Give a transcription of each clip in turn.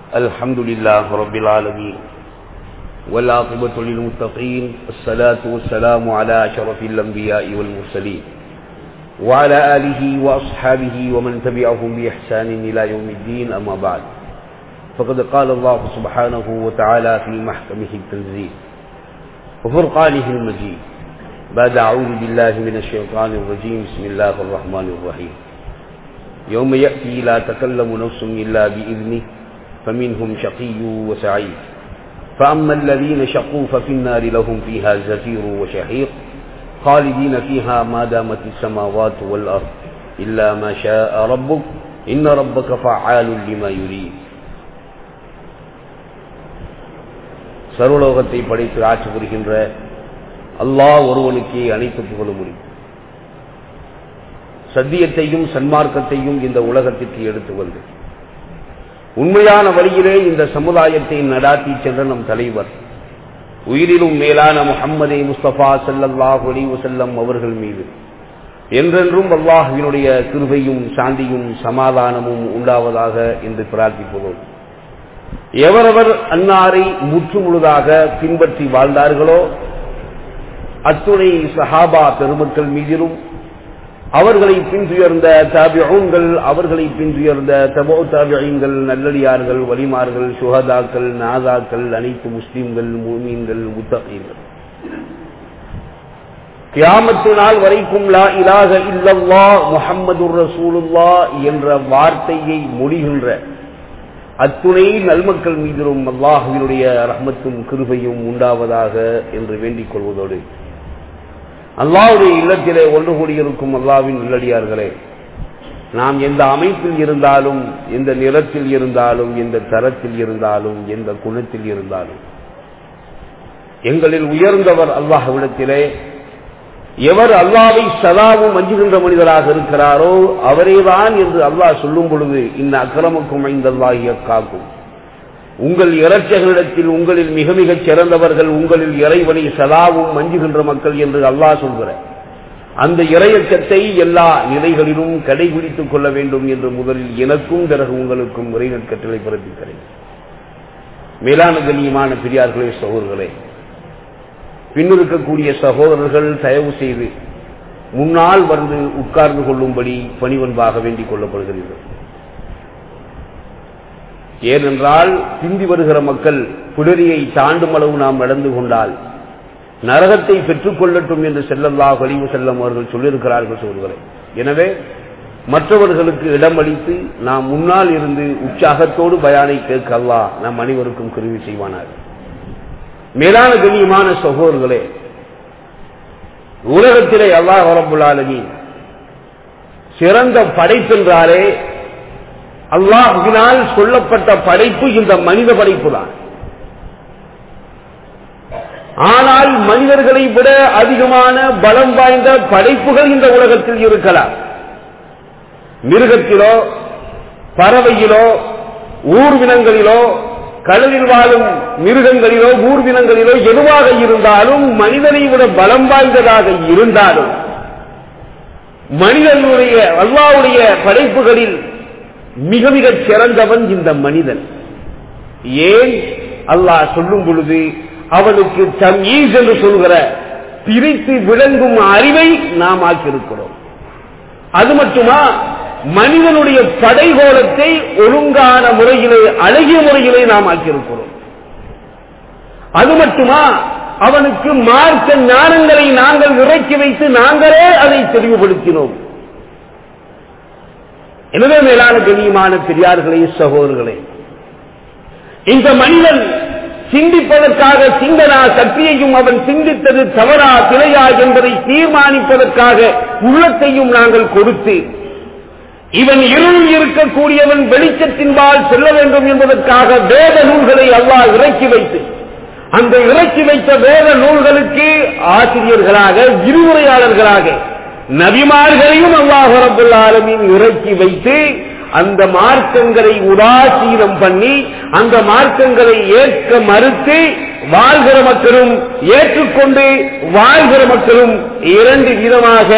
الحمد لله رب العالمين والعاقبة للمتقين الصلاة والسلام على أشرف الأنبياء والمرسلين وعلى آله وأصحابه ومن تبعهم بإحسان إلى يوم الدين أما بعد فقد قال الله سبحانه وتعالى في محكمه التنزيل وفرقانه المجيد بعد أعوذ بالله من الشيطان الرجيم بسم الله الرحمن الرحيم يوم يأتي لا تكلم نفس إلا بإذنه فمنهم شقي وسعيد فأما الذين شقوا ففي النار لهم فيها زفير وشحيق خالدين فيها ما دامت السماوات والأرض إلا ما شاء ربك إن ربك فعال لما يريد சர்வலோகத்தை படைத்து ஆட்சி புரிகின்ற அல்லாஹ் ஒருவனுக்கே அனைத்து புகழ முடியும் சத்தியத்தையும் சன்மார்க்கத்தையும் இந்த உலகத்திற்கு எடுத்து வந்து உண்மையான வழியிலே இந்த சமுதாயத்தை நடாத்தி சென்ற நம் தலைவர் உயிரிலும் மேலான முகம்மதே முஸ்தபா சல்லல்லாஹ் அலி வசல்லம் அவர்கள் மீது என்றென்றும் அல்லாஹுவினுடைய கிருபையும் சாந்தியும் சமாதானமும் உண்டாவதாக என்று பிரார்த்திப்போம் எவரவர் அன்னாரை முற்று முழுதாக பின்பற்றி வாழ்ந்தார்களோ அத்துணை சஹாபா பெருமக்கள் மீதிலும் அவர்களை பின்துயர்ந்த தாபியூன்கள் அவர்களை பின்துயர்ந்த தபோ தாபியங்கள் நல்லடியார்கள் வலிமார்கள் சுகதாக்கள் நாதாக்கள் அனைத்து முஸ்லிம்கள் மூமீன்கள் முத்தகீன்கள் கியாமத்து நாள் வரைக்கும் லா இலாக இல்லல்லா முஹம்மது ரசூலுல்லா என்ற வார்த்தையை மொழிகின்ற அத்துணை நல்மக்கள் மீதிலும் அல்லாஹுவினுடைய ரஹமத்தும் கிருபையும் உண்டாவதாக என்று வேண்டிக் கொள்வதோடு அல்லாவுடைய இல்லத்திலே ஒன்று கூடியிருக்கும் அல்லாவின் நல்லடியார்களே நாம் எந்த அமைப்பில் இருந்தாலும் எந்த நிறத்தில் இருந்தாலும் எந்த தரத்தில் இருந்தாலும் எந்த குணத்தில் இருந்தாலும் எங்களில் உயர்ந்தவர் அல்லாஹ்விடத்திலே எவர் அல்லாவை சதாவும் அஞ்சுகின்ற மனிதராக இருக்கிறாரோ அவரேதான் என்று அல்லாஹ் சொல்லும் பொழுது இந்த அக்கிரமக்கும் ஐந்தல்லாகிய காக்கும் உங்கள் இறைச்சகளிடத்தில் உங்களில் மிக மிகச் சிறந்தவர்கள் உங்களில் இறைவனை சதாவும் மஞ்சுகின்ற மக்கள் என்று அல்லாஹ் சொல்கிற அந்த இறையச்சத்தை எல்லா நிலைகளிலும் கடைபிடித்துக் கொள்ள வேண்டும் என்று முதலில் எனக்கும் பிறகு உங்களுக்கும் இறைநட் கட்டளை பிறப்பிக்கிறேன் மேலான கண்ணியமான பெரியார்களே சகோதரர்களே பின்னிருக்கக்கூடிய சகோதரர்கள் தயவு செய்து முன்னால் வந்து உட்கார்ந்து கொள்ளும்படி பணிவன்பாக வேண்டிக் கொள்ளப்படுகிறீர்கள் ஏனென்றால் பிந்தி வருகிற மக்கள் புலரியை தாண்டும் அளவு நாம் நடந்து கொண்டால் நரகத்தை பெற்றுக் கொள்ளட்டும் என்று செல்லல்லா கழிவு செல்லம் அவர்கள் சொல்லியிருக்கிறார்கள் சொல்கிறே எனவே மற்றவர்களுக்கு இடமளித்து நாம் முன்னால் இருந்து உற்சாகத்தோடு பயானை கேட்க அல்லா நம் அனைவருக்கும் கருவி செய்வானார் மேலான கண்ணியமான சகோதரர்களே உலகத்திலே அல்லாஹ் வரம்புல்லாலமி சிறந்த படைப்பென்றாலே அல்லாஹினால் சொல்லப்பட்ட படைப்பு இந்த மனித படைப்பு தான் ஆனால் மனிதர்களை விட அதிகமான பலம் வாய்ந்த படைப்புகள் இந்த உலகத்தில் இருக்கலாம் மிருகத்திலோ பறவையிலோ ஊர்வினங்களிலோ கடலில் வாழும் மிருகங்களிலோ ஊர்வினங்களிலோ எதுவாக இருந்தாலும் மனிதனை விட பலம் வாய்ந்ததாக இருந்தாலும் மனிதனுடைய அல்லாவுடைய படைப்புகளில் மிக மிக சிறந்தவன் இந்த மனிதன் ஏன் அல்லாஹ் சொல்லும் பொழுது அவனுக்கு தம் ஈஸ் என்று சொல்கிற பிரித்து விளங்கும் அறிவை நாம் ஆக்கியிருக்கிறோம் அது மட்டுமா மனிதனுடைய படைகோலத்தை ஒழுங்கான முறையிலே அழகிய முறையிலே நாம் ஆக்கியிருக்கிறோம் அது மட்டுமா அவனுக்கு மார்க்க ஞானங்களை நாங்கள் இறக்கி வைத்து நாங்களே அதை தெளிவுபடுத்தினோம் எனவே மேலான கண்ணியமான பெரியார்களே சகோதரர்களே இந்த மனிதன் சிந்திப்பதற்காக சிந்தனா சக்தியையும் அவன் சிந்தித்தது தவறா பிழையா என்பதை தீர்மானிப்பதற்காக உள்ளத்தையும் நாங்கள் கொடுத்து இவன் இருள் இருக்கக்கூடியவன் வெளிச்சத்தின்பால் செல்ல வேண்டும் என்பதற்காக வேத நூல்களை அல்லாஹ் இறக்கி வைத்து அந்த இறக்கி வைத்த வேத நூல்களுக்கு ஆசிரியர்களாக விரிவுரையாளர்களாக நபிமார்களையும் அல்லாஹ் ரபுல் ஆலமின் இறக்கி வைத்து அந்த மார்க்கங்களை உதாசீனம் பண்ணி அந்த மார்க்கங்களை ஏற்க மறுத்து வாழ்கிற மக்களும் ஏற்றுக்கொண்டு வாழ்கிற மக்களும் இரண்டு விதமாக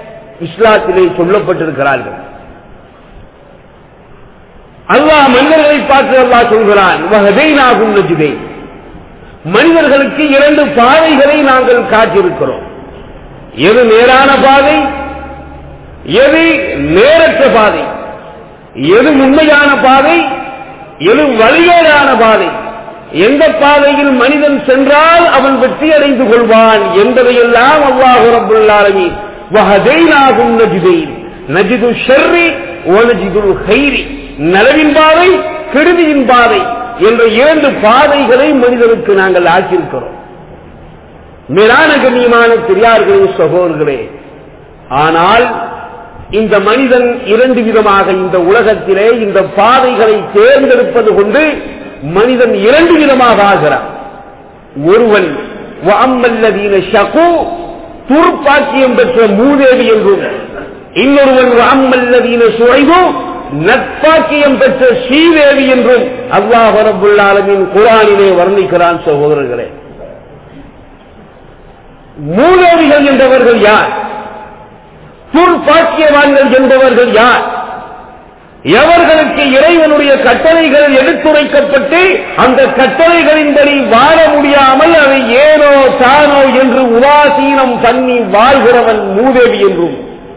இஸ்லாத்திலே சொல்லப்பட்டிருக்கிறார்கள் அல்லாஹ் மனிதர்களை மனிதர்களை பார்த்து அல்லாஹ் சொல்கிறான் வஹதைனாகும் நஜிதை மனிதர்களுக்கு இரண்டு பாதைகளை நாங்கள் காட்டியிருக்கிறோம் எது நேரான பாதை எது நேரற்ற பாதை எது உண்மையான பாதை எது வழிகேடான பாதை எந்த பாதையில் மனிதன் சென்றால் அவன் வெற்றி அடைந்து கொள்வான் என்பதையெல்லாம் அல்லாஹு ரபுல்லாலமி வஹதைனாகும் நஜிதை நஜிது ஷர்ரி ஓனஜிதுல் ஹைரி நலவின் பாதை கெடுதியின் பாதை என்ற இரண்டு பாதைகளை மனிதனுக்கு நாங்கள் ஆக்கியிருக்கிறோம் மேலான கண்ணியமான பெரியார்களே சகோதரர்களே ஆனால் இந்த மனிதன் இரண்டு விதமாக இந்த உலகத்திலே இந்த பாதைகளை தேர்ந்தெடுப்பது கொண்டு மனிதன் இரண்டு விதமாக ஆகிறான் ஒருவன் வாமல்லதீன ஷகு துர்ப்பாக்கியம் பெற்ற மூதேவி என்றும் இன்னொருவன் வாமல்லதீன சுழைவு நட்பாக்கியம் பெற்ற ஸ்ரீதேவி என்றும் அல்லாஹ் ரபுல்லாலமின் குரானிலே வர்ணிக்கிறான் சகோதரர்களே மூதேவிகள் என்றவர்கள் யார் துர்பாக்கியவான்கள் என்பவர்கள் யார் எவர்களுக்கு இறைவனுடைய கட்டளைகள் எடுத்துரைக்கப்பட்டு அந்த கட்டளைகளின்படி வாழ முடியாமல் அதை ஏனோ தானோ என்று உதாசீனம் பண்ணி வாழ்கிறவன் மூதேவி என்றும்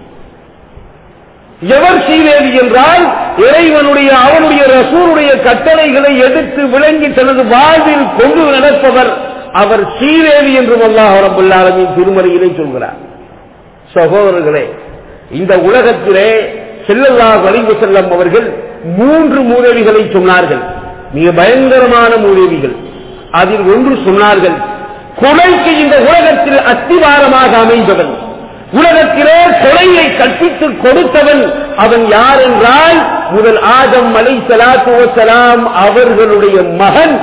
எவர் ஸ்ரீதேவி என்றால் இறைவனுடைய அவனுடைய ரசூருடைய கட்டளைகளை எடுத்து விளங்கி தனது வாழ்வில் கொண்டு நடப்பவர் அவர் ஸ்ரீதேவி என்றும் அல்லாஹ் ரபுல்லாலமின் திருமறையிலே சொல்கிறார் சகோதரர்களே இந்த உலகத்திலே செல்லல்லா வலிவு செல்லம் அவர்கள் மூன்று மூதேவிகளை சொன்னார்கள் மிக பயங்கரமான மூதேவிகள் அதில் ஒன்று சொன்னார்கள் கொலைக்கு இந்த உலகத்தில் அத்திவாரமாக அமைந்தவன் உலகத்திலே கொலையை கற்பித்து கொடுத்தவன் அவன் யார் என்றால் முதல் ஆதம் அலை சலாத்து வசலாம் அவர்களுடைய மகன்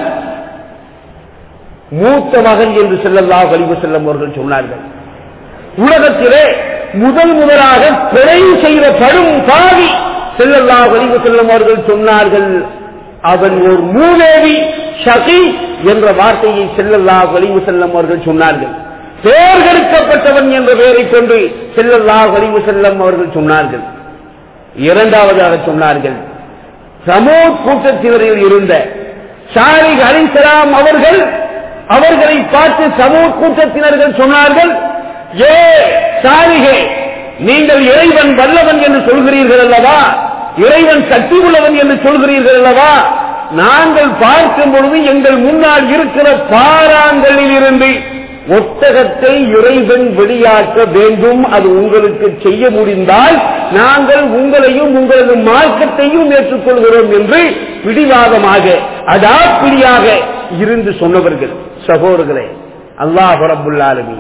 மூத்த மகன் என்று செல்லல்லா வலிவு செல்லம் அவர்கள் சொன்னார்கள் உலகத்திலே முதல் முதலாக கொலை செய்த படும் பாவி செல்லல்லா வலிவு செல்லும் அவர்கள் சொன்னார்கள் அவன் ஒரு மூதேவி ஷகி என்ற வார்த்தையை செல்லல்லா வலிவு செல்லும் அவர்கள் சொன்னார்கள் தேர்ந்தெடுக்கப்பட்டவன் என்ற பெயரை கொண்டு செல்லல்லா வலிவு செல்லம் அவர்கள் சொன்னார்கள் இரண்டாவதாக சொன்னார்கள் சமூக கூட்டத்தினரில் இருந்த ஷாரிக் அலிசலாம் அவர்கள் அவர்களை பார்த்து சமூக கூட்டத்தினர்கள் சொன்னார்கள் ஏ சாரிகே நீங்கள் இறைவன் வல்லவன் என்று சொல்கிறீர்கள் அல்லவா இறைவன் சக்தி உள்ளவன் என்று சொல்கிறீர்கள் அல்லவா நாங்கள் பார்க்கும் பொழுது எங்கள் முன்னால் இருக்கிற பாறாங்களில் இருந்து ஒட்டகத்தை இறைவன் வெளியாக்க வேண்டும் அது உங்களுக்கு செய்ய முடிந்தால் நாங்கள் உங்களையும் உங்களது மார்க்கத்தையும் ஏற்றுக்கொள்கிறோம் என்று பிடிவாதமாக அடாப்பிடியாக இருந்து சொன்னவர்கள் சகோதரர்களே அல்லாஹ் ரபுல்லாலுமி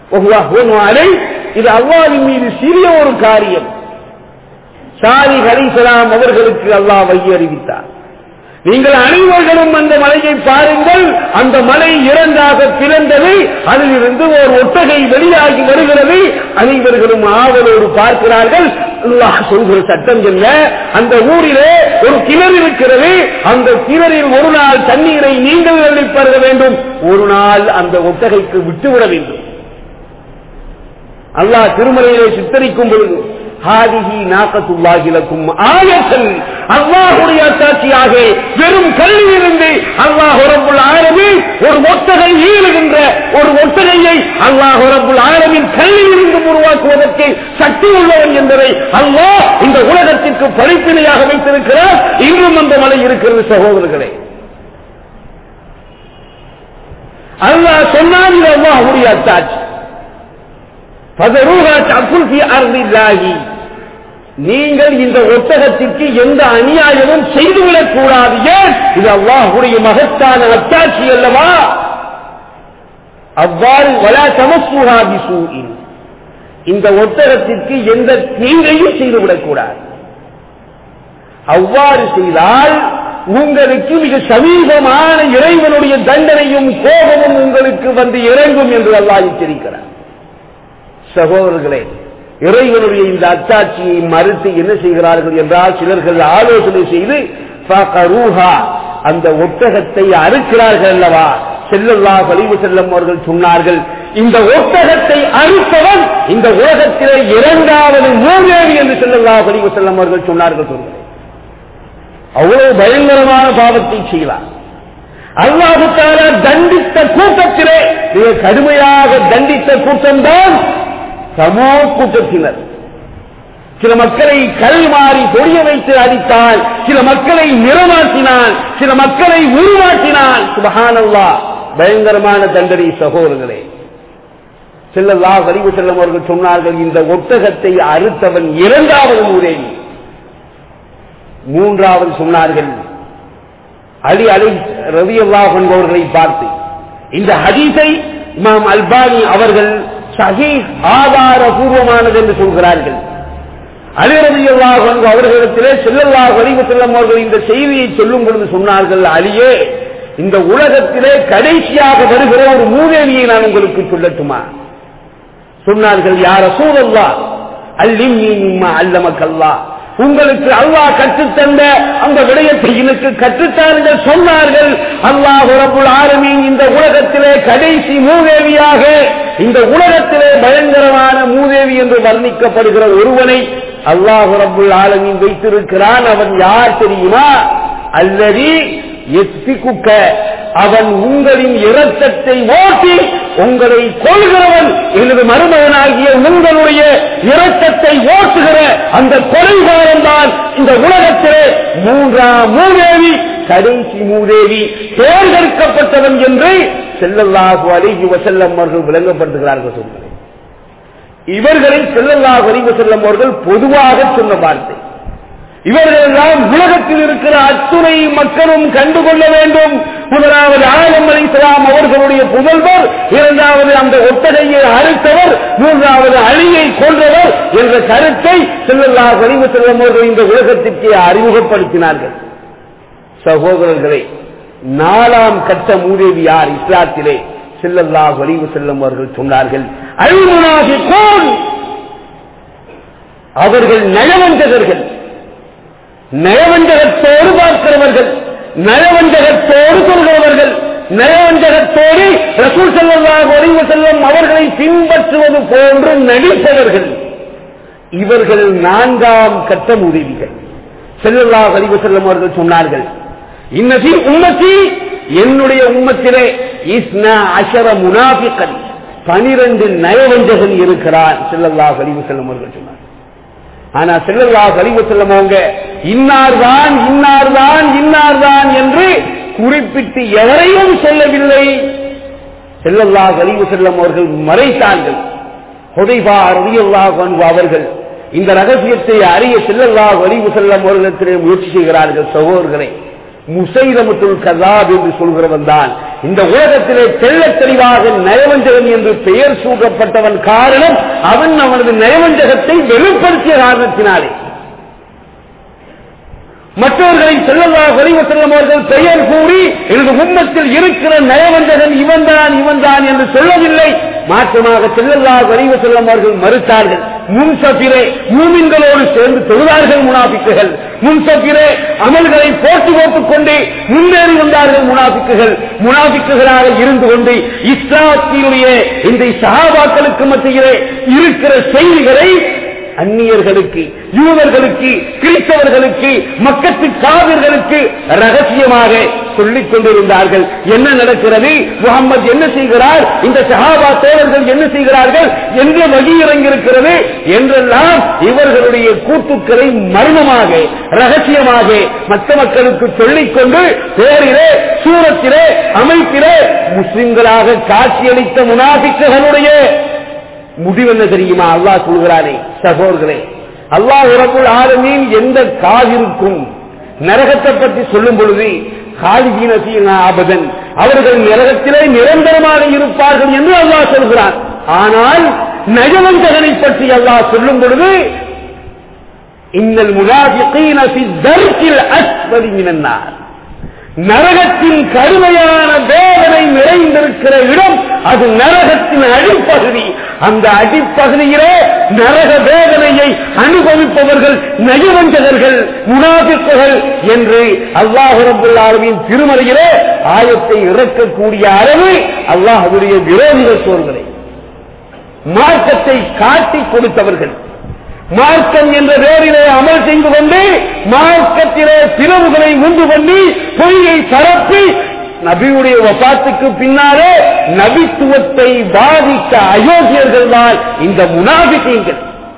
இது அல்லாவின் மீது சிறிய ஒரு காரியம் சாரி ஹரிசலாம் அவர்களுக்கு அல்லாஹ் வைய அறிவித்தார் நீங்கள் அனைவர்களும் அந்த மலையை பாருங்கள் அந்த மலை இரண்டாக பிறந்தது அதிலிருந்து ஒரு ஒட்டகை வெளியாகி வருகிறது அனைவர்களும் ஆவலோடு பார்க்கிறார்கள் அல்லாஹ் சொல்கிற சட்டம் என்ன அந்த ஊரிலே ஒரு கிணறு இருக்கிறது அந்த கிணறில் ஒரு நாள் தண்ணீரை நீங்கள் வெள்ளிப்பருக வேண்டும் ஒரு நாள் அந்த ஒட்டகைக்கு விட்டுவிட வேண்டும் அல்லாஹ் திருமலையிலே சித்தரிக்கும் பொழுது ஹாதிஹி நாக்கத்துள்ளாகிலக்கும் ஆயத்தன் அல்லாஹுடைய சாட்சியாக வெறும் கல்லியிலிருந்து அல்லாஹ் ரப்புல் ஆலமின் ஒரு ஒட்டகை ஈழுகின்ற ஒரு ஒட்டகையை அல்லாஹ் ரப்புல் ஆலமின் கல்லியிலிருந்து உருவாக்குவதற்கு சக்தி உள்ளவன் என்பதை அல்லாஹ் இந்த உலகத்திற்கு படிப்பினையாக வைத்திருக்கிறார் இன்றும் அந்த மலை இருக்கிறது சகோதரர்களே அல்லாஹ் சொன்னால் இது அல்லாஹுடைய அத்தாட்சி நீங்கள் இந்த ஒட்டகத்திற்கு எந்த அநியாயமும் செய்துவிடக் கூடாது ஏன் இது அல்லாஹுடைய மகத்தான அத்தாட்சி அல்லவா அவ்வாறு வலா சமஸ்முகாதி சூயின் இந்த ஒட்டகத்திற்கு எந்த தீங்கையும் செய்துவிடக் கூடாது அவ்வாறு செய்தால் உங்களுக்கு மிக சமீபமான இறைவனுடைய தண்டனையும் கோபமும் உங்களுக்கு வந்து இறங்கும் என்று அல்லாஹ் எச்சரிக்கிறார் சகோதரர்களே இறைவனுடைய இந்த அத்தாட்சியை மறுத்து என்ன செய்கிறார்கள் என்றால் சிலர்கள் ஆலோசனை செய்து அந்த ஒட்டகத்தை அறுக்கிறார்கள் அல்லவா செல்லல்லா வலிவு செல்லம் அவர்கள் சொன்னார்கள் இந்த ஒட்டகத்தை அறுத்தவன் இந்த உலகத்திலே இரண்டாவது மூவேவி என்று செல்லல்லா வலிவு செல்லம் அவர்கள் சொன்னார்கள் சொல்கிறேன் அவ்வளவு பயங்கரமான பாவத்தை செய்யலாம் அல்லாஹுக்கான தண்டித்த கூட்டத்திலே மிக கடுமையாக தண்டித்த கூட்டம்தான் சமூக கூட்டத்தினர் சில மக்களை கல் மாறி பொரிய வைத்து அடித்தால் சில மக்களை நிறமாற்றினான் சில மக்களை உருவாக்கினான் சுபஹானல்லா பயங்கரமான தண்டனை சகோதரர்களே செல்லல்லா அறிவு செல்லும் அவர்கள் சொன்னார்கள் இந்த ஒட்டகத்தை அறுத்தவன் இரண்டாவது ஊரேன் மூன்றாவது சொன்னார்கள் அலி அலி ரவி அல்லாஹ் என்பவர்களை பார்த்து இந்த ஹதீஸை இமாம் அல்பானி அவர்கள் சகி ஆதாரபூர்வமானது என்று சொல்கிறார்கள் அலி ரவி அல்லாஹ் அவர்களிடத்திலே செல்லல்லாஹ் அறிவு செல்லும் அவர்கள் இந்த செய்தியை சொல்லும் பொழுது சொன்னார்கள் அலியே இந்த உலகத்திலே கடைசியாக வருகிற ஒரு மூதேவியை நான் உங்களுக்கு சொல்லட்டுமா சொன்னார்கள் யார சூழல்லா அல்லிம் அல்லமக்கல்லா உங்களுக்கு அல்லாஹ் கற்றுத்தந்த அந்த விடயத்தை எனக்கு கற்றுத்தார்கள் சொன்னார்கள் அல்லாஹ் ரபுல் ஆலமீன் இந்த உலகத்திலே கடைசி மூதேவியாக இந்த உலகத்திலே பயங்கரமான மூதேவி என்று வர்ணிக்கப்படுகிற ஒருவனை அல்லாஹ் ரபுல் ஆலமீன் வைத்திருக்கிறான் அவன் யார் தெரியுமா அல்லது எத்திக்குக்க அவன் உங்களின் இரத்தத்தை ஓட்டி உங்களை கொள்கிறவன் எனது மருமகனாகிய உங்களுடைய இரத்தத்தை ஓட்டுகிற அந்த கொலைகாரம் தான் இந்த உலகத்திலே மூன்றாம் மூதேவி கடைசி மூதேவி தேர்ந்தெடுக்கப்பட்டவன் என்று செல்லல்லாஹு அலிஹி வசல்லம் அவர்கள் விளங்கப்படுத்துகிறார்கள் சொல்கிறேன் இவர்களை செல்லல்லாஹு அலிஹி வசல்லம் அவர்கள் பொதுவாக சொன்ன வார்த்தை இவர்கள் எல்லாம் உலகத்தில் இருக்கிற அத்துணை மக்களும் கண்டுகொள்ள வேண்டும் முதலாவது ஆலம் அலி இஸ்லாம் அவர்களுடைய புதல்வர் இரண்டாவது அந்த ஒட்டகையை அறுத்தவர் மூன்றாவது அழியை கொன்றவர் என்ற கருத்தை செல்லல்லா வலிவு செல்லும் அவர்கள் இந்த உலகத்திற்கு அறிமுகப்படுத்தினார்கள் சகோதரர்களே நாலாம் கட்ட மூதேவி யார் இஸ்லாத்திலே செல்லல்லா வலிவு செல்லும் அவர்கள் சொன்னார்கள் அழிமுனாகி கோன் அவர்கள் நயவஞ்சகர்கள் நயவஞ்சகத்தோடு பார்க்கிறவர்கள் நயவஞ்சகத்தோடு சொல்கிறவர்கள் நயவஞ்சகத்தோடு ரசூல் செல்லல்லாக ஒளிவு செல்லும் அவர்களை பின்பற்றுவது போன்று நடிப்பவர்கள் இவர்கள் நான்காம் கட்ட உதவிகள் செல்லல்லா அறிவு செல்லும் அவர்கள் சொன்னார்கள் இன்னதி உம்மத்தி என்னுடைய உம்மத்திலே இஸ்னா அஷர முனாபிக்கன் பனிரெண்டு நயவஞ்சகன் இருக்கிறார் செல்லல்லா அறிவு செல்லும் அவர்கள் சொன்னார் ஆனா செல்லல்லா அறிவு செல்லமோங்க இன்னார் தான் இன்னார் தான் இன்னார் தான் என்று குறிப்பிட்டு எவரையும் சொல்லவில்லை செல்லல்லா அறிவு செல்லம் அவர்கள் மறைத்தார்கள் ஹுதைபா ரலியல்லாஹு அன்ஹு அவர்கள் இந்த ரகசியத்தை அறிய செல்லல்லா அறிவு செல்லம் அவர்களிடத்திலே முயற்சி செய்கிறார்கள் சகோதரர்களே முசைதமுத்துல் கதாப் என்று சொல்கிறவன் தான் இந்த உலகத்திலே தெள்ள தெளிவாக நயவஞ்சகன் என்று பெயர் சூட்டப்பட்டவன் காரணம் அவன் அவனது நயவஞ்சகத்தை வெளிப்படுத்திய காரணத்தினாலே மற்றவர்களை செல்லல்லா வலிவ செல்லும் அவர்கள் பெயர் கூறி எனது உம்மத்தில் இருக்கிற நயவஞ்சகன் இவன் தான் இவன் தான் என்று சொல்லவில்லை மாற்றமாக செல்லல்லா வலிவ செல்லும் அவர்கள் மறுத்தார்கள் முன்சபிரே மூமின்களோடு சேர்ந்து தொழுதார்கள் முனாபிக்குகள் முன்சபிரே அமல்களை போட்டு போட்டுக் கொண்டு முன்னேறி வந்தார்கள் முனாபிக்குகள் முனாபிக்குகளாக இருந்து கொண்டு இஸ்லாத்தினுடைய இந்த சகாபாக்களுக்கு மத்தியிலே இருக்கிற செய்திகளை அந்நியர்களுக்கு யூதர்களுக்கு கிறிஸ்தவர்களுக்கு மக்கத்து காவிர்களுக்கு ரகசியமாக சொல்லிக் கொண்டிருந்தார்கள் என்ன நடக்கிறது முகமது என்ன செய்கிறார் இந்த சஹாபா தோழர்கள் என்ன செய்கிறார்கள் என்று வழி இறங்கியிருக்கிறது என்றெல்லாம் இவர்களுடைய கூட்டுக்களை மர்மமாக ரகசியமாக மற்ற மக்களுக்கு சொல்லிக் கொண்டு பேரிலே சூரத்திலே அமைப்பிலே முஸ்லிம்களாக காட்சியளித்த முனாபிக்குகளுடைய முடிவு என்ன தெரியுமா அல்லாஹ் சொல்கிறானே சகோதரர்களே அல்லாஹ் உறப்புள் ஆளுமையின் எந்த காவிருக்கும் நரகத்தை பற்றி சொல்லும் பொழுது ஆபதன் அவர்கள் நரகத்திலே நிரந்தரமாக இருப்பார்கள் என்று அல்லாஹ் சொல்கிறான் ஆனால் நயவஞ்சகனை பற்றி அல்லாஹ் சொல்லும் பொழுது இன்னல் முனாஃபிகீன ஃபி தர்கில் அஸ்வதி மினன் நார் நரகத்தின் கடுமையான வேதனை நிறைந்திருக்கிற இடம் அது நரகத்தின் அடிப்பகுதி அந்த அடிப்பகுதியிலே நரக வேதனையை அனுபவிப்பவர்கள் நயவஞ்சகர்கள் முனாபிப்புகள் என்று அல்லாஹுரபுல்லாவின் திருமலையிலே ஆயத்தை இறக்கக்கூடிய அளவு அல்லாஹுடைய விரோதிகள் சோர்களை மார்க்கத்தை காட்டி கொடுத்தவர்கள் மார்க்கம் என்ற வேரிலே அமல் செய்து கொண்டு மார்க்கத்திலே பிளவுகளை உண்டு பண்ணி பொய்யை பரப்பி நபியுடைய வபாத்துக்கு பின்னாலே நபித்துவத்தை பாதித்த அயோக்கியர்கள் தான் இந்த முனாபிக்கீங்கள்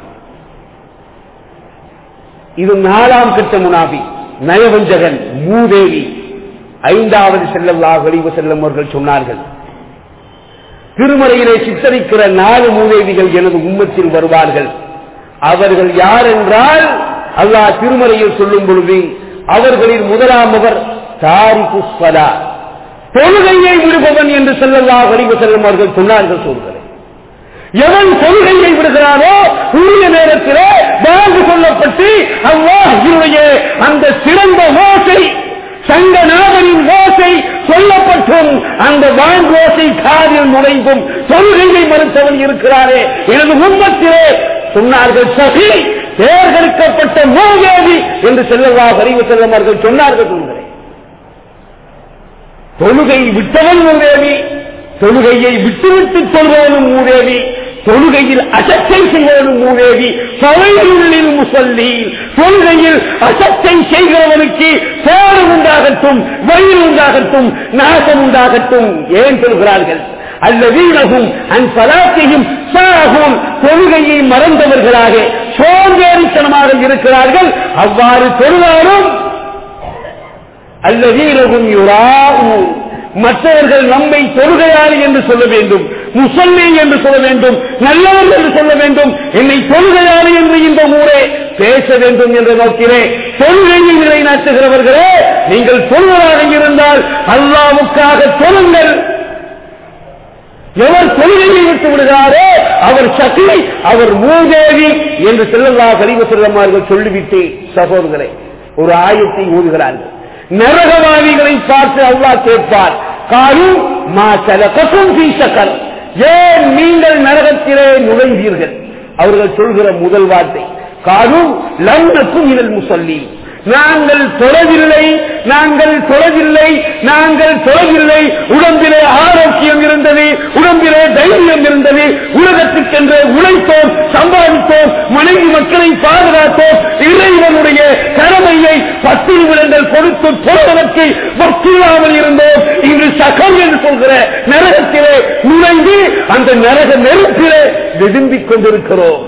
இது நாலாம் கட்ட முனாபி நயவஞ்சகன் மூதேவி ஐந்தாவது செல்லல்லா வெளிவு செல்லும் அவர்கள் சொன்னார்கள் திருமறையிலே சித்தரிக்கிற நாலு மூதேவிகள் எனது உம்மத்தில் வருவார்கள் அவர்கள் யார் என்றால் அல்லாஹ் திருமறையில் சொல்லும் பொழுது அவர்களில் முதலாமவர் தாரிக்கு ஸ்வலா தொழுகையை விடுபவன் என்று செல்லல்லா வடிவு செல்லும் அவர்கள் சொன்னார்கள் சொல்கிறேன் எவன் கொள்கையை விடுகிறானோ உரிய நேரத்திலே வாழ்ந்து கொள்ளப்பட்டு அல்லாஹினுடைய அந்த சிறந்த ஓசை சங்கநாதனின் ஓசை சொல்லப்பட்டும் அந்த வாழ்ந்து ஓசை காதில் நுழைந்தும் தொழுகையை மறுத்தவன் இருக்கிறாரே எனது உண்மத்திலே சொன்னார்கள் சகி தேர்ந்தெடுக்கப்பட்ட மூவேதி என்று செல்லவா அறிவு செல்லவர்கள் சொன்னார்கள் சொல்கிறேன் தொழுகை விட்டவன் மூதேவி தொழுகையை விட்டுவிட்டு சொல்வனும் மூதேவி தொழுகையில் அசத்தை செய்வனும் மூதேவி சவையுள்ளில் முசல்லி தொழுகையில் அசத்தை செய்கிறவனுக்கு சேறு உண்டாகட்டும் வயிறு உண்டாகட்டும் நாசம் உண்டாகட்டும் ஏன் சொல்கிறார்கள் அல்லதீனகும் அன் பலாத்தையும் சாகும் தொழுகையை மறந்தவர்களாக சோம்பேறித்தனமாக இருக்கிறார்கள் அவ்வாறு தொழுதாலும் அல்லதீனகும் யுராவும் மற்றவர்கள் நம்மை தொழுகையாளி என்று சொல்ல வேண்டும் முசல்லி என்று சொல்ல வேண்டும் நல்லவர் என்று சொல்ல வேண்டும் என்னை தொழுகையாளி என்று இந்த ஊரே பேச வேண்டும் என்ற நோக்கிலே தொழுகையை நிலைநாட்டுகிறவர்களே நீங்கள் தொழுவராக இருந்தால் அல்லாவுக்காக தொழுங்கள் எவர் தொழுகையை விட்டு விடுகிறாரோ அவர் சக்தி அவர் மூதேவி என்று செல்லல்லா கரிவ செல்லமார்கள் சொல்லிவிட்டு சகோதரர்களே ஒரு ஆயத்தை ஊதுகிறார்கள் நரகவாதிகளை பார்த்து அல்லாஹ் கேட்பார் காலும் மா சலகசும் சக்கர் ஏன் நீங்கள் நரகத்திலே நுழைந்தீர்கள் அவர்கள் சொல்கிற முதல் வார்த்தை காலும் லன்னக்கும் இதழ் முசல்லி நாங்கள் தொலைவில்லை நாங்கள் தொலைவில்லை நாங்கள் தொலைவில்லை உடம்பிலே ஆரோக்கியம் இருந்தது உடம்பிலே தைரியம் இருந்தது உலகத்துக்கென்று உழைத்தோம் சம்பாதித்தோம் மனைவி மக்களை பாதுகாத்தோம் இறைவனுடைய கடமையை பத்து நிமிடங்கள் கொடுத்து தொழுவதற்கு வக்கில்லாமல் இருந்தோம் இன்று சகம் என்று சொல்கிற நரகத்திலே நுழைந்து அந்த நரக நெருப்பிலே விரும்பிக் கொண்டிருக்கிறோம்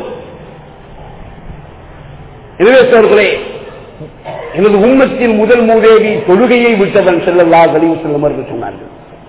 எனவே சோர்களே எனது உண்மத்தின் முதல் மூதேவி தொழுகையை விட்டவன் செல்லல்லா கழிவு செல்லும் என்று சொன்னார்கள்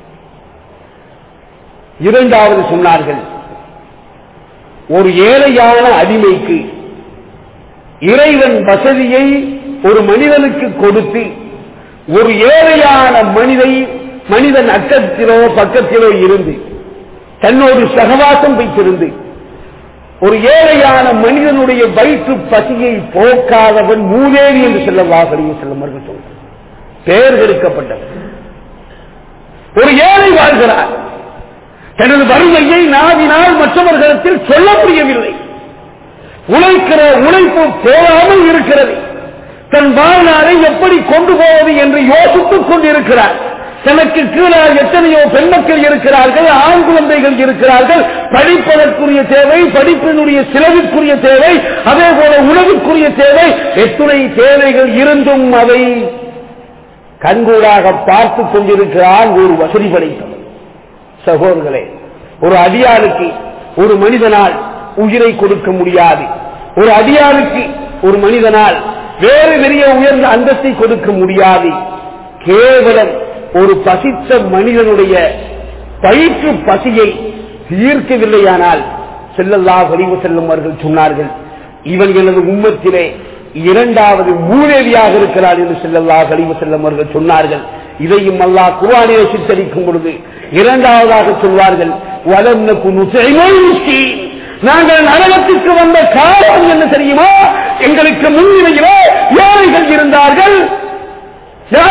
இரண்டாவது சொன்னார்கள் ஒரு ஏழையான அடிமைக்கு இறைவன் வசதியை ஒரு மனிதனுக்கு கொடுத்து ஒரு ஏழையான மனிதை மனிதன் அக்கத்திலோ பக்கத்திலோ இருந்து தன்னோடு சகவாசம் வைத்திருந்து ஒரு ஏழையான மனிதனுடைய வயிற்று பசியை போக்காதவன் மூதேவி என்று செல்ல வாகலிய செல்லமர்கள் சொல்றார் பெயர் எடுக்கப்பட்டவன் ஒரு ஏழை வாழ்கிறார் தனது வறுமையை நாவினால் மற்றவர்களிடத்தில் சொல்ல முடியவில்லை உழைக்கிற உழைப்பு போகாமல் இருக்கிறது தன் வாழ்நாளை எப்படி கொண்டு போவது என்று யோசித்துக் கொண்டிருக்கிறார் தனக்கு கீழால் எத்தனையோ பெண்மக்கள் இருக்கிறார்கள் ஆண் குழந்தைகள் இருக்கிறார்கள் படிப்பதற்குரிய தேவை படிப்பினுடைய செலவிற்குரிய தேவை அதே போல உணவுக்குரிய தேவை எத்துணை தேவைகள் இருந்தும் அதை கண்கூடாக பார்த்து கொண்டிருக்கிறான் ஒரு வசதி படைத்தவன் சகோதரர்களே ஒரு அடியாளுக்கு ஒரு மனிதனால் உயிரை கொடுக்க முடியாது ஒரு அடியாளுக்கு ஒரு மனிதனால் வேறு பெரிய உயர்ந்த அந்தஸ்தை கொடுக்க முடியாது கேவலம் ஒரு பசித்த மனிதனுடைய பயிற்று பசியை தீர்க்கவில்லையானால் செல்லல்லா வலிவு செல்லுமார்கள் சொன்னார்கள் இவன் எனது உம்மத்திலே இரண்டாவது மூதேவியாக இருக்கிறார் என்று செல்லல்லா கழிவு செல்லவர்கள் சொன்னார்கள் இதையும் அல்லாஹ் குர்ஆனிலே சித்தரிக்கும் பொழுது இரண்டாவதாக சொல்வார்கள் வலம்ன குனு நாங்கள் நரகத்துக்கு வந்த காரணம் என்ன தெரியுமா எங்களுக்கு முன்னிலையிலே ஏழைகள் இருந்தார்கள் யாசகர்கள்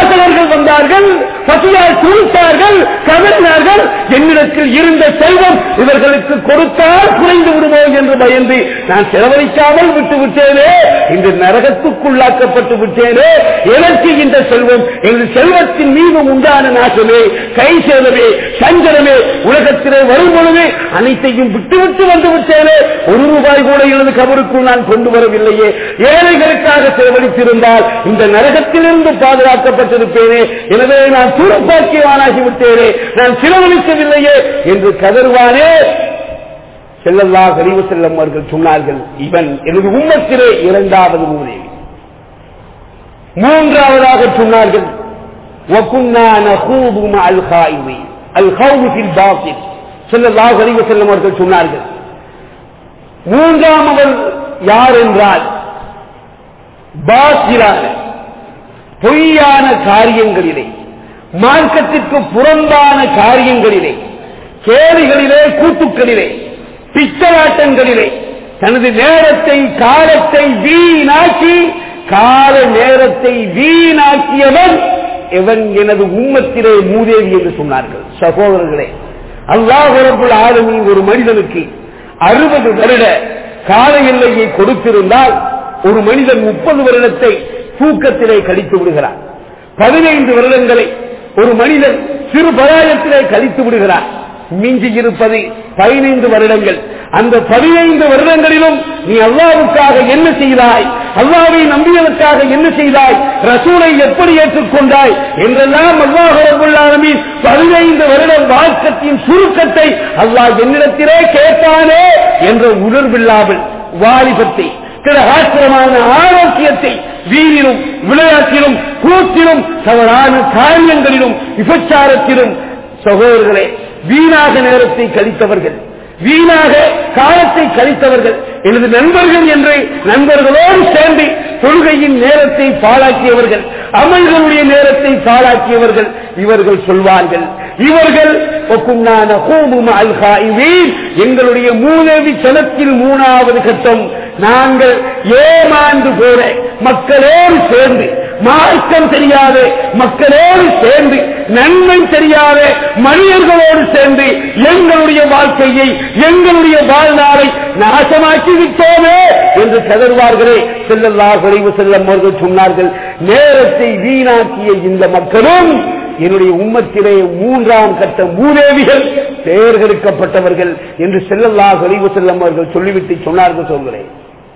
மக்கள் வந்தார்கள் பசியால் துணித்தார்கள் கதறினார்கள் என்னிடத்தில் இருந்த செல்வம் இவர்களுக்கு கொடுத்தால் குறைந்து விடுமோ என்று பயந்து நான் செலவழிக்காமல் விட்டு விட்டேனே இந்த நரகத்துக்குள்ளாக்கப்பட்டு விட்டேனே எனக்கு இந்த செல்வம் எனது செல்வத்தின் மீது உண்டான நாசமே கை சேதமே சஞ்சலமே உலகத்திலே வரும் பொழுது அனைத்தையும் விட்டுவிட்டு வந்து விட்டேனே ஒரு ரூபாய் கூட எனது கபருக்குள் நான் கொண்டு வரவில்லையே ஏழைகளுக்காக செலவழித்திருந்தால் இந்த நரகத்திலிருந்து பாதுகாக்கப்பட்டிருப்பேனே எனவே நான் துறப்பாக்கியவானாகி விட்டேனே நான் செலவழிக்கவில்லையே என்று கதறுவானே செல்லல்லா கழிவு செல்லம் அவர்கள் சொன்னார்கள் இவன் எனது உம்மத்திலே இரண்டாவது மூதேவி மூன்றாவதாக சொன்னார்கள் وَكُنَّا نَخُوضُ مَعَ الْخَائِضِينَ الْخَوْضُ فِي الْبَاطِلِ ஸல்லல்லாஹு அலைஹி வஸல்லம் அவர்கள் சொன்னார்கள் மூன்றாம் அவர் யார் என்றால் பாசிலான பொய்யான காரியங்களிலே மார்க்கத்திற்கு புறம்பான காரியங்களிலே கேலிகளிலே கூத்துக்களிலே பிச்சலாட்டங்களிலே தனது நேரத்தை காலத்தை வீணாக்கி கால நேரத்தை வீணாக்கியவன் எவன் எனது உம்மத்திலே மூதேவி என்று சொன்னார்கள் சகோதரர்களே அல்லாஹ் ரப்புல் ஆலமீன் ஒரு மனிதனுக்கு அறுபது வருட கால எல்லையை கொடுத்திருந்தால் ஒரு மனிதன் முப்பது வருடத்தை தூக்கத்திலே கழித்து விடுகிறார் பதினைந்து வருடங்களை ஒரு மனிதன் சிறு பராயத்திலே கழித்து விடுகிறார் மிஞ்சி இருப்பது பதினைந்து வருடங்கள் அந்த பதினைந்து வருடங்களிலும் நீ அல்லாவுக்காக என்ன செய்தாய் அல்லாவை நம்பியதற்காக என்ன செய்தாய் ரசூலை எப்படி ஏற்றுக்கொண்டாய் என்றெல்லாம் அல்லாஹுல்லாலுமே பதினைந்து வருட வாழ்க்கத்தின் சுருக்கத்தை அல்லாஹ் என்னிடத்திலே கேட்டானே என்ற உணர்வில்லாமல் வாலிபத்தை திரகாத்திரமான ஆரோக்கியத்தை வீரிலும் விளையாட்டிலும் கூத்திலும் தவறான காரியங்களிலும் விபச்சாரத்திலும் சகோதரர்களே வீணாக நேரத்தை கழித்தவர்கள் வீணாக காலத்தை கழித்தவர்கள் எனது நண்பர்கள் என்று நண்பர்களோடு சேர்ந்து தொழுகையின் நேரத்தை பாழாக்கியவர்கள் அமல்களுடைய நேரத்தை பாழாக்கியவர்கள் இவர்கள் சொல்வார்கள் இவர்கள் ஒக்கும்னான கூபும் அல்காய்வீன் எங்களுடைய மூதேவி சனத்தில் மூணாவது கட்டம் நாங்கள் ஏமாந்து போற மக்களோடு சேர்ந்து மார்க்கம் தெரியாத மக்களோடு சேர்ந்து நன்மை தெரியாத மனிதர்களோடு சேர்ந்து எங்களுடைய வாழ்க்கையை எங்களுடைய வாழ்நாளை நாசமாக்கி விட்டோமே என்று கதர்வார்களே செல்லல்லா குறைவு செல்லம் அவர்கள் சொன்னார்கள் நேரத்தை வீணாக்கிய இந்த மக்களும் என்னுடைய உம்மத்திலே மூன்றாம் கட்ட மூதேவிகள் தேர்ந்தெடுக்கப்பட்டவர்கள் என்று செல்லல்லா குறைவு செல்லம் அவர்கள் சொல்லிவிட்டு சொன்னார்கள் சொல்கிறேன்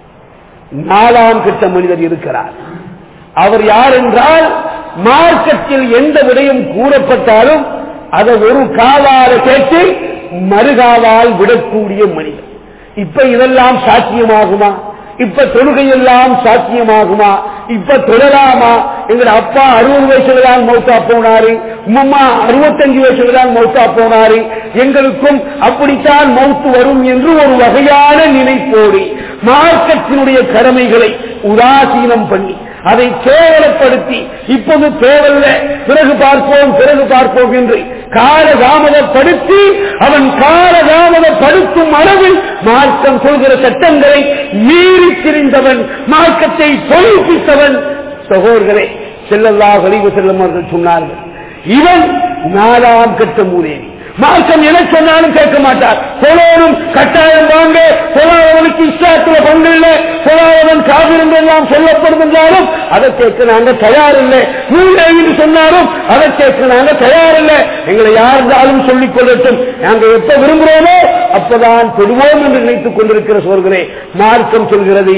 நாலாம் கட்ட மனிதர் இருக்கிறார் அவர் யார் என்றால் மார்க்கத்தில் எந்த விடயம் கூறப்பட்டாலும் அதை ஒரு காலால கேட்டு மறுகாலால் விடக்கூடிய மனிதன் இப்ப இதெல்லாம் சாத்தியமாகுமா இப்ப தொழுகையெல்லாம் சாத்தியமாகுமா இப்ப தொடராமா எங்க அப்பா அறுபது வயசுல தான் மௌத்தா போனாரு உம்மா அறுபத்தஞ்சு வயசுல தான் மௌத்தா போனாரு எங்களுக்கும் அப்படித்தான் மௌத்து வரும் என்று ஒரு வகையான நினைப்போடு மார்க்கத்தினுடைய கடமைகளை உதாசீனம் பண்ணி அதை கேவலப்படுத்தி இப்போது தேவையில்ல பிறகு பார்ப்போம் பிறகு பார்ப்போம் என்று காலதாமதப்படுத்தி அவன் காலதாமதப்படுத்தும் அளவில் மார்க்கம் சொல்கிற சட்டங்களை மீறி திரிந்தவன் மார்க்கத்தை தொழில்பித்தவன் சகோதரர்களே செல்லல்லா கழிவு செல்லும் அவர்கள் சொன்னார்கள் இவன் நாலாம் கட்ட மூதேவி மார்க்கம் என சொன்னாலும் கேட்க மாட்டார் தொழோரும் கட்டாயம் வாங்க தொழாதவனுக்கு இஷ்டத்துல பங்கு இல்லை தொழாதவன் காவிரம் எல்லாம் சொல்லப்படும் என்றாலும் அதை கேட்க நாங்க தயார் இல்லை என்று சொன்னாலும் அதை கேட்க நாங்க தயார் இல்லை எங்களை யாருந்தாலும் சொல்லிக் கொள்ளட்டும் நாங்க எப்ப விரும்புகிறோமோ அப்பதான் தொடுவோம் என்று நினைத்துக் கொண்டிருக்கிற சொல்கிறே மார்க்கம் சொல்கிறது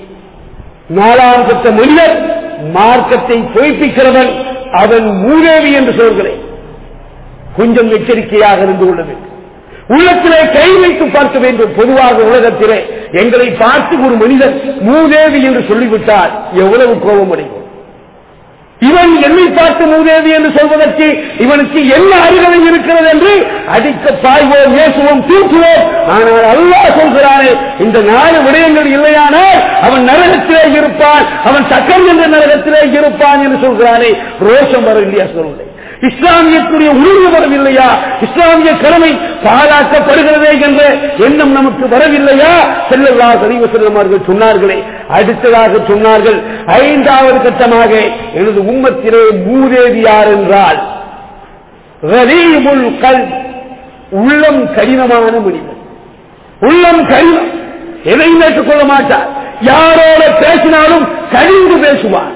நாலாம் கட்ட மனிதர் மார்க்கத்தை பொய்ப்பிக்கிறவன் அவன் மூதேவி என்று சொல்கிறேன் கொஞ்சம் எச்சரிக்கையாக இருந்து கொள்ள வேண்டும் உள்ளத்திலே கை வைத்து பார்க்க வேண்டும் பொதுவாக உலகத்திலே எங்களை பார்த்து ஒரு மனிதன் மூதேவி என்று சொல்லிவிட்டால் எவ்வளவு கோபம் அடைவோம் இவன் என்னை பார்த்து மூதேவி என்று சொல்வதற்கு இவனுக்கு என்ன அருகதை இருக்கிறது என்று அடிக்க பாய்வோம் ஏசுவோம் தூக்குவோம் ஆனால் அல்லா சொல்கிறானே இந்த நாலு விடயங்கள் இல்லையானால் அவன் நரகத்திலே இருப்பான் அவன் சக்கம் என்ற நரகத்திலே இருப்பான் என்று சொல்கிறானே ரோஷம் வர இல்லையா சொல்லுங்கள் இஸ்லாமியத்துடைய உணர்வு வரவில்லையா இஸ்லாமிய கடமை பாழாக்கப்படுகிறதே என்ற எண்ணம் நமக்கு வரவில்லையா செல்லல்லா அறிவு செல்லமார்கள் சொன்னார்களே அடுத்ததாக சொன்னார்கள் ஐந்தாவது கட்டமாக எனது உம்மத்திலே மூதேவி யார் என்றால் ரலீமுல் கல் உள்ளம் கடினமான மனிதன் உள்ளம் கடினம் எதையும் ஏற்றுக்கொள்ள மாட்டார் யாரோட பேசினாலும் கடிந்து பேசுவார்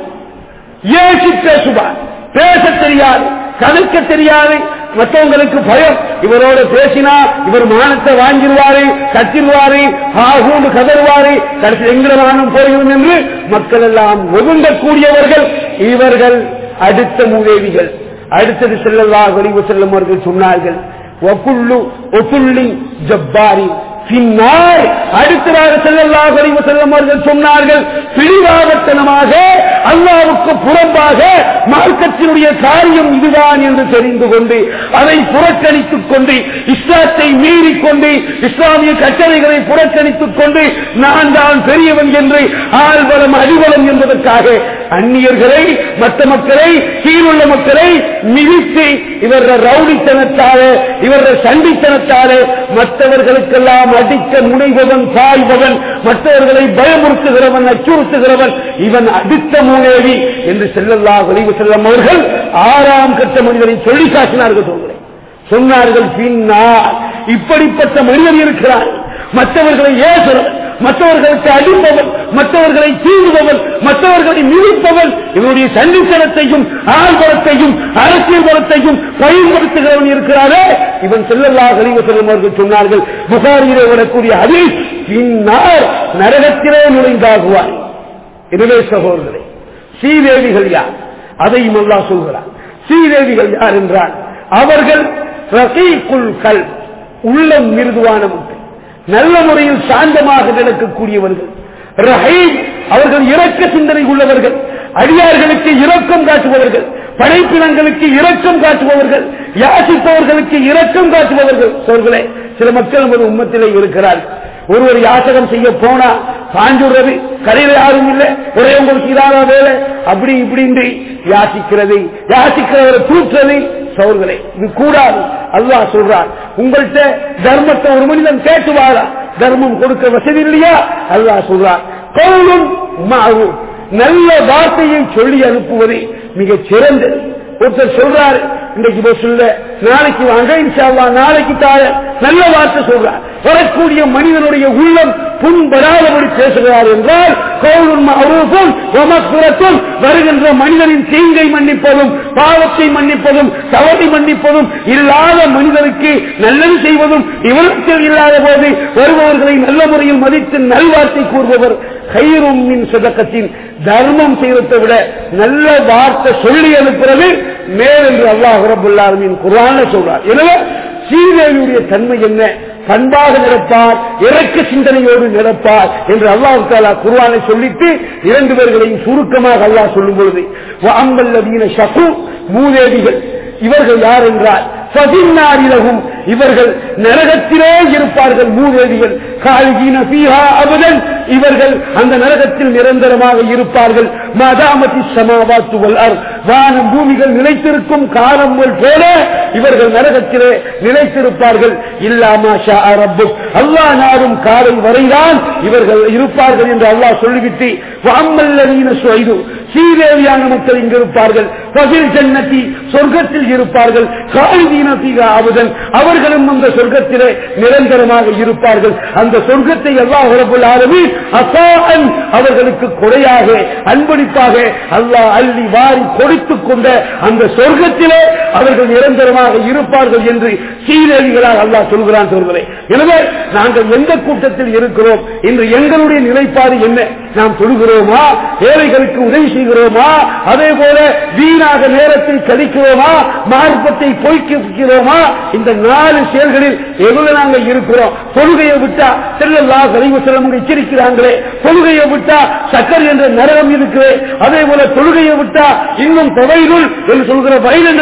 ஏசி பேசுவார் பேச தெரியாது கதைக்க தெரியாது மற்றவங்களுக்கு பயம் இவரோட பேசினா இவர் மானத்தை வாங்கிடுவாரு கத்திடுவாரு ஆகூண்டு கதறுவாரு கடைசி எங்கிற மானம் போய்விடும் என்று மக்கள் எல்லாம் ஒதுங்கக்கூடியவர்கள் இவர்கள் அடுத்த மூதேவிகள் அடுத்தது செல்லல்லா வடிவு செல்லும் அவர்கள் சொன்னார்கள் ஒப்புள்ளு ஒப்புள்ளி ஜப்பாரி பின்னால் அடுத்ததாக செல்லல்லாஹ் அறிவு செல்லும் அவர்கள் சொன்னார்கள் பிடிவாதத்தனமாக அல்லாவுக்கு புறம்பாக மார்க்கத்தினுடைய காரியம் இதுதான் என்று தெரிந்து கொண்டு அதை புறக்கணித்துக் கொண்டு இஸ்லாத்தை மீறிக்கொண்டு இஸ்லாமிய கட்டளைகளை புறக்கணித்துக் கொண்டு நான் தான் பெரியவன் என்று ஆள்பலம் அடிபலம் என்பதற்காக அந்நியர்களை மற்ற மக்களை கீழுள்ள மக்களை மிதித்து இவர்கள் ரவுடித்தனத்தால இவர்கள் சண்டித்தனத்தால மற்றவர்களுக்கெல்லாம் அடிக்க முனைபவன் பாய்பவன் மற்றவர்களை பயமுறுத்துகிறவன் அச்சுறுத்துகிறவன் இவன் அடுத்த மூனேவி என்று செல்லல்லா விளைவு செல்லும் அவர்கள் ஆறாம் கட்ட மனிதனை சொல்லி காட்டினார்கள் சொல்கிறேன் சொன்னார்கள் பின்னால் இப்படிப்பட்ட மனிதன் இருக்கிறான் மற்றவர்களை ஏசுறவன் மற்றவர்களுக்கு அடிப்பவன் மற்றவர்களை தீர்வுபவன் மற்றவர்களை மிதிப்பவன் இவருடைய சண்டித்தனத்தையும் ஆழ்பலத்தையும் அரசியல் பலத்தையும் பயன்படுத்துகிறவன் இருக்கிறாரே இவன் செல்லல்லாக அறிவு செல்லும் அவர்கள் சொன்னார்கள் புகாரிலே வரக்கூடிய அதில் பின்னால் நரகத்திலே நுழைந்தாகுவார் எனவே சகோதரரை ஸ்ரீதேவிகள் யார் அதையும் அல்லா சொல்கிறார் ஸ்ரீதேவிகள் யார் என்றால் அவர்கள் ரசீக்குள் கல் உள்ளம் மிருதுவான மக்கள் நல்ல முறையில் சாந்தமாக நடக்கக்கூடியவர்கள் ரஹீம் அவர்கள் இரக்க சிந்தனை உள்ளவர்கள் அடியார்களுக்கு இரக்கம் காட்டுபவர்கள் படைப்பினங்களுக்கு இரக்கம் காட்டுபவர்கள் யாசிப்பவர்களுக்கு இரக்கம் காட்டுபவர்கள் சொல்களே சில மக்கள் நமது உம்மத்திலே இருக்கிறார்கள் ஒருவர் யாசகம் செய்ய போனா பாஞ்சுடுறது கடையில யாரும் இல்லை ஒரே உங்களுக்கு இதான வேலை அப்படி இப்படி யாசிக்கிறது யாசிக்கிறவரை தூற்றுறது சோர்களே இது கூடாது அல்லாஹ் சொல்றார் உங்கள்கிட்ட தர்மத்தை ஒரு மனிதன் கேட்டுவாரா தர்மம் கொடுக்க வசதி இல்லையா அல்லாஹ் சொல்றார் கவுளும் மாவும் நல்ல வார்த்தையை சொல்லி அனுப்புவது மிகச் சிறந்தது ஒருத்தர் சொல்றாரு இன்றைக்கு போய் சொல்ல நாளைக்கு வாங்க இன்ஷால்லா நாளைக்கு தாழ நல்ல வார்த்தை சொல்றார் வரக்கூடிய மனிதனுடைய உள்ளம் புண்படாதபடி பேசுகிறார் என்றால் கவுளும் அரூபம் ஒமக்குரத்தும் வருகின்ற மனிதனின் தீங்கை மன்னிப்பதும் பாவத்தை மன்னிப்பதும் தவறை மன்னிப்பதும் இல்லாத மனிதனுக்கு நல்லது செய்வதும் இவருக்கு இல்லாத போது வருபவர்களை நல்ல முறையில் மதித்து நல்வார்த்தை கூறுபவர் கயிறும் மின் சுதக்கத்தின் தர்மம் செய்வதை விட நல்ல வார்த்தை சொல்லி அனுப்புறது மேல் என்று அல்லாஹ் ரபுல்லாலுமின் குரான சொல்றார் எனவே ஸ்ரீதேவியுடைய தன்மை என்ன பண்பாக நடப்பார் இறக்க சிந்தனையோடு நடப்பார் என்று அல்லாஹு தாலா குருவானை சொல்லிட்டு இரண்டு பேர்களையும் சுருக்கமாக அல்லாஹ் சொல்லும் பொழுது அம்பல்லதீன ஷகு மூதேவிகள் இவர்கள் யார் என்றால் பதினாறிலகும் இவர்கள் நரகத்திலே இருப்பார்கள் மூதேவிகள் காலிஜீன பீஹா அபதன் இவர்கள் அந்த நரகத்தில் நிரந்தரமாக இருப்பார்கள் மதாமதி சமாவாத்துவல் வானம் பூமிகள் நிலைத்திருக்கும் காலம் போல இவர்கள் நரகத்திலே நிலைத்திருப்பார்கள் இல்லாமா ஷா ரப்பு அல்லா நாடும் காலை வரைதான் இவர்கள் இருப்பார்கள் என்று அல்லாஹ் சொல்லிவிட்டு வாமல்லவீன சொய்து ஸ்ரீதேவியான மக்கள் இங்கு இருப்பார்கள் பகில் ஜன்னதி சொர்க்கத்தில் இருப்பார்கள் காலிதீன பீகா அபதன் அவர்களும் அந்த சொர்க்கத்திலே நிரந்தரமாக இருப்பார்கள் அந்த சொர்க்கத்தை அல்லாஹ் ரபுல் ஆலமி அசான் அவர்களுக்கு கொடையாக அன்பளிப்பாக அல்லாஹ் அள்ளி வாரி கொடுத்துக் கொண்ட அந்த சொர்க்கத்திலே அவர்கள் நிரந்தரமாக இருப்பார்கள் என்று சீரழிகளாக அல்லாஹ் சொல்கிறான் சொல்கிறே எனவே நாங்கள் எந்த கூட்டத்தில் இருக்கிறோம் இன்று எங்களுடைய நிலைப்பாடு என்ன நாம் சொல்கிறோமா ஏழைகளுக்கு உதவி செய்கிறோமா அதே போல வீணாக நேரத்தை கழிக்கிறோமா மார்க்கத்தை பொய்க்கிறோமா இந்த நாலு செயல்களில் எவ்வளவு நாங்கள் இருக்கிறோம் தொழுகையை விட்டா செல்லல்லா கழிவு செல்லம் எச்சரிக்கிறாங்களே தொழுகையை விட்டா சக்கர் என்ற நரகம் இருக்குது அதே போல தொழுகையை விட்டா இன்னும் தொகையினுள் என்று சொல்கிற வயல் என்ற நரகம்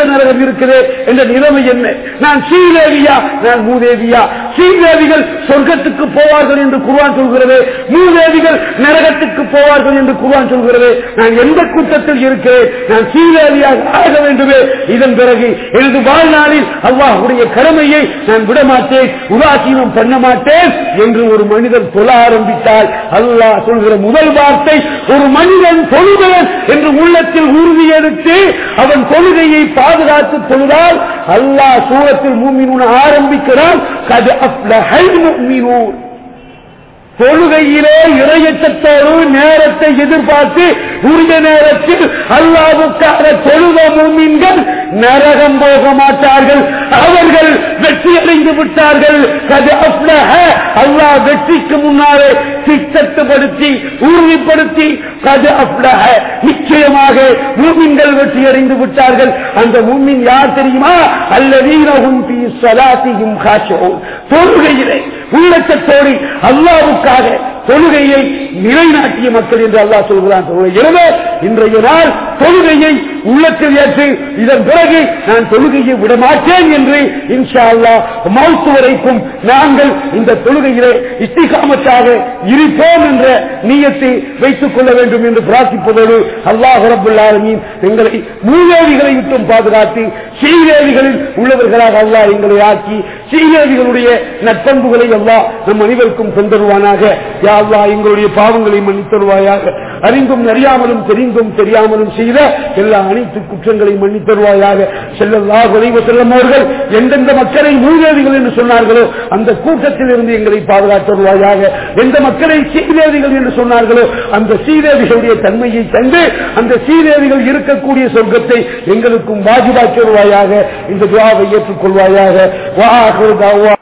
இருக்குது என்ற நிலைமை என்ன நான் ஸ்ரீதேவியா நான் மூதேவியா ஸ்ரீதேவிகள் சொர்க்கத்துக்கு போவார்கள் என்று குர்ஆன் சொல்கிறது மூதேவிகள் நரகத்துக்கு போவார்கள் என்று குர்ஆன் சொல்கிறது நான் எந்த கூட்டத்தில் இருக்கிறேன் நான் ஸ்ரீதேவியாக ஆக வேண்டுமே இதன் பிறகு எனது வாழ்நாளில் அல்லாஹுடைய கடமையை நான் விட மாட்டேன் உதாசீனம் பண்ண மாட்டேன் என்று ஒரு மனிதன் சொல்ல ஆரம்பித்தால் அல்லாஹ் சொல்கிற முதல் வார்த்தை ஒரு மனிதன் தொழுகிறன் என்று உள்ளத்தில் உறுதி எடுத்து அவன் தொழுகையை பாதுகாத்து தொழுதால் அல்லாஹ் சூரத்தில் மூமினூன் ஆரம்பிக்கிறான் கது அஃப்லஹல் முஃமினூன் தொழுகையிலே இறையச்சத்தோடு நேரத்தை எதிர்பார்த்து உரிய நேரத்தில் அல்லாவுக்காக தொழுத மூமின்கள் நரகம் போக மாட்டார்கள் அவர்கள் வெற்றி அடைந்து விட்டார்கள் கது அஃப்லஹ அல்லாஹ் வெற்றிக்கு முன்னாலே திட்டத்துப்படுத்தி உறுதிப்படுத்தி கது அஃப்லஹ நிச்சயமாக மூமின்கள் வெற்றி அடைந்து விட்டார்கள் அந்த மூமின் யார் தெரியுமா அல்லதீனஹும் ஃபீ ஸலாத்திஹிம் காஷிஊன் தொழுகையிலே உள்ளச்சத்தோடு அல்லாவுக்காக தொழுகையை நிலைநாட்டிய மக்கள் என்று அல்லாஹ் சொல்கிறான் எனவே இன்றைய நாள் தொழுகையை உள்ளத்தில் ஏற்று இதன் பிறகு நான் தொழுகையை விட மாட்டேன் என்று இன்ஷா அல்லா மௌத்து வரைக்கும் நாங்கள் இந்த தொழுகையிலே இஸ்திகாமத்தாக இருப்போம் என்ற நீயத்தை வைத்துக் கொள்ள வேண்டும் என்று பிரார்த்திப்பதோடு அல்லாஹ் ரபுல்லாலமீன் எங்களை மூதேவிகளை விட்டும் பாதுகாத்து ஸ்ரீதேவிகளில் உள்ளவர்களாக அல்லாஹ் எங்களை ஆக்கி ஸ்ரீதேவிகளுடைய நற்பண்புகளை அல்லாஹ் நம் அனைவருக்கும் தந்தருவானாக யா அல்லாஹ் எங்களுடைய பாவங்களை மன்னித்தருவாயாக அறிந்தும் அறியாமலும் தெரிந்தும் தெரியாமலும் செய்த எல்லா அனைத்து குற்றங்களையும் மன்னித்தருவாயாக செல்லல்லா குறைவு செல்லும் அவர்கள் எந்தெந்த மக்களை மூதேவிகள் என்று சொன்னார்களோ அந்த கூட்டத்தில் இருந்து எங்களை பாதுகாத்தருவாயாக எந்த மக்களை சீதேவிகள் என்று சொன்னார்களோ அந்த சீதேவிகளுடைய தன்மையை தந்து அந்த சீதேவிகள் இருக்கக்கூடிய சொர்க்கத்தை எங்களுக்கும் வாஜிபாக்கி வருவாயாக இந்த துவாவை ஏற்றுக்கொள்வாயாக வா